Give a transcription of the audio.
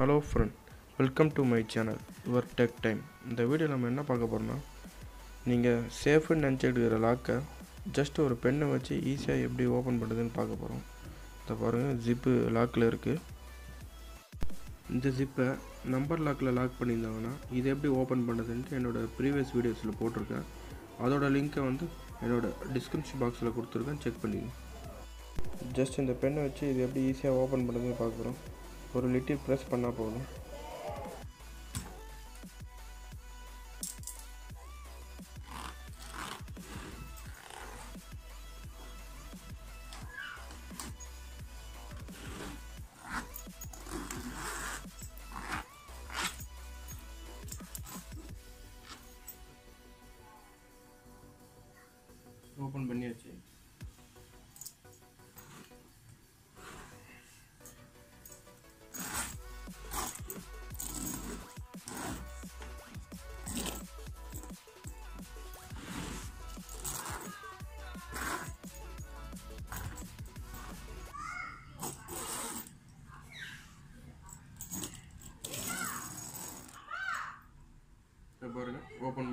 hello friend welcome to my channel your tech time இந்த video நம்ம என்ன பார்க்க போகிறோம்னா நீங்கள் சேஃப்னு நினச்சிட்டு இருக்கிற லாக்கை ஜஸ்ட் ஒரு பெண்ணை வச்சு ஈஸியாக எப்படி ஓப்பன் பண்ணுறதுன்னு பார்க்க போகிறோம் இதை பாருங்கள் ஜிப்பு லாக்கில் இருக்குது இந்த ஜிப்பை நம்பர் லாக்கில் லாக் பண்ணியிருந்தாங்கன்னா இது எப்படி ஓப்பன் பண்ணுறதுன்ட்டு என்னோடய ப்ரீவியஸ் வீடியோஸில் போட்டிருக்கேன் அதோட லிங்க்கை வந்து என்னோடய டிஸ்கிரிப்ஷன் பாக்ஸில் கொடுத்துருக்கேன் செக் பண்ணிக்கங்க ஜஸ்ட் இந்த பெண்ணை வச்சு இது எப்படி ஈஸியாக ஓப்பன் பண்ணுறதுன்னு பார்க்குறோம் ஒரு லிட்டில் ப்ரெஸ் பண்ணால் போதும் ஓப்பன் பண்ணியாச்சு இதை பாருங்கள் ஓப்பன்